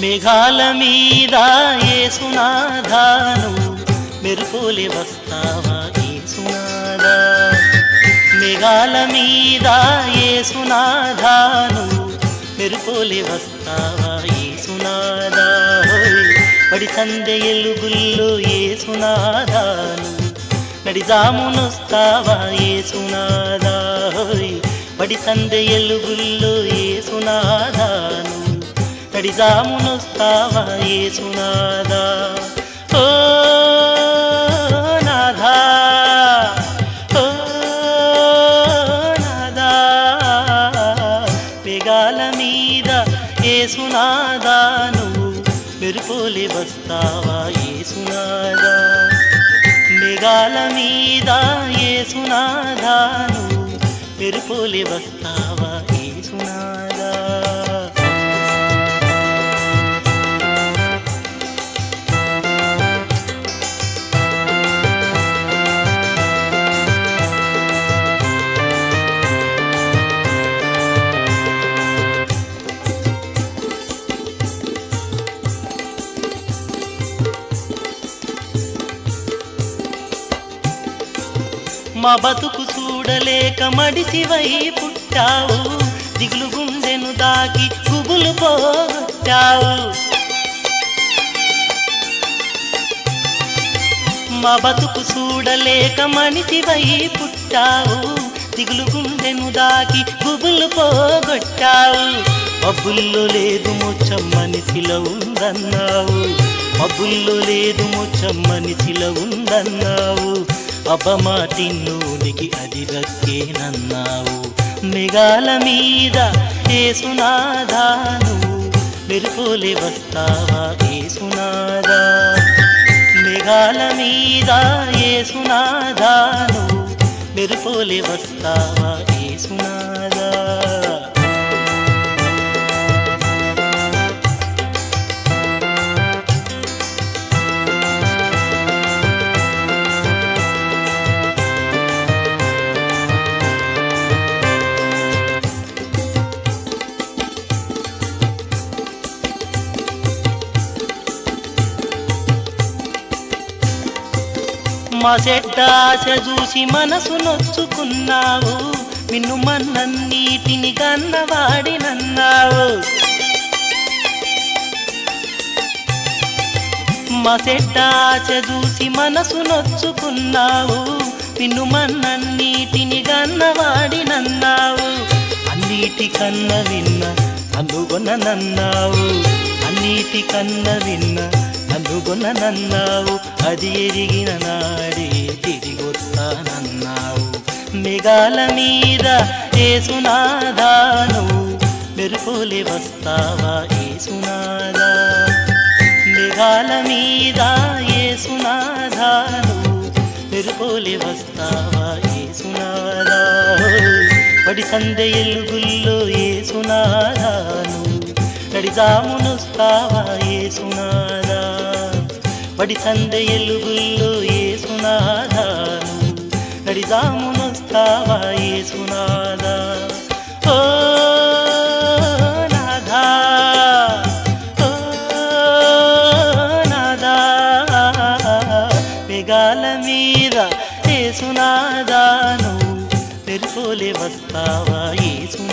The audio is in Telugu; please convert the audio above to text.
మేఘాల మీద ఏసునాధాను మెరుపులే వస్తావా ఏసునాదా మేఘాల మీద ఏసునాధాను మెరుపులే వస్తావా ఏసునాదా హోయ్. పడి సందె ఎలుగుల్లో ఏసునాదాను నడిజామునొస్తావా ఏసునాదా హోయ్. పడి సందె ఎలుగుల్లో ఏసునాదాను నడిజామునొస్తావా ఏసునాదా ఓ నాథా ఓ నాదా పెగాల మీద ఏసునాదా నువ్వు మెరుపులే వస్తావా ఏసునాదా మేఘాల మీద ఏసునాదా నువ్వు మెరుపులే వస్తావా ఏసునాదా మా బతుకు చూడలేక మడిసివై పుట్టావు దిగులు గుండెను దాకి గుబులు పోగొట్టావు మా బతుకు చూడలేక మనిషివై పుట్టావు దిగులు గుండెను దాకి గుబులు పోగొట్టావు మబ్బుల్లో లేదు ముచ్చం మనిషిలో ఉందన్నావు మబ్బుల్లో లేదు ముచ్చం మనిషిలో ఉందన్నావు అపమాటిన్నునికి అది దక్కేనన్నావు మెగాల మీద ఏసునాదాను మెరుపులే వస్తావా ఏసునాదా మేఘాల మీద ఏసునాదాను మెరుపులే వస్తావా ఏసునాదా మా చెడ్డ ఆశ చూసి మనసు నొచ్చుకున్నావు నిన్ను మన్నన్నీటిని కన్నవాడినన్నావు మా చెడ్డ ఆశ చూసి మనసు నొచ్చుకున్నావు నిన్ను మన్నన్నీటిని కన్నవాడినన్నావు అన్నిటికన్న విన్న అనుగొననన్నావు అన్నిటికన్న విన్న అనుగొననన్నావు అది ఎరిగిన నాడే తిరిగొస్తానన్నావు మెగాల మీద ఏసునాదాను మెరుపులే వస్తావా ఏసునాదా మేఘాల మీద ఏసునాదాను మెరుపులే వస్తావా ఏసునాదా పడి సందె ఎలుగుల్లో ఏసునాదాను నడిజామునొస్తావా ఏసునాదా పడి సందె ఎలుగుల్లో ఏసునాదాను నడిజామునొస్తావా ఏసునాదా ఓ నాథా ఓ నాదా మెగాల మీద ఏసునాదాను మెరుపులే వస్తావా ఏసు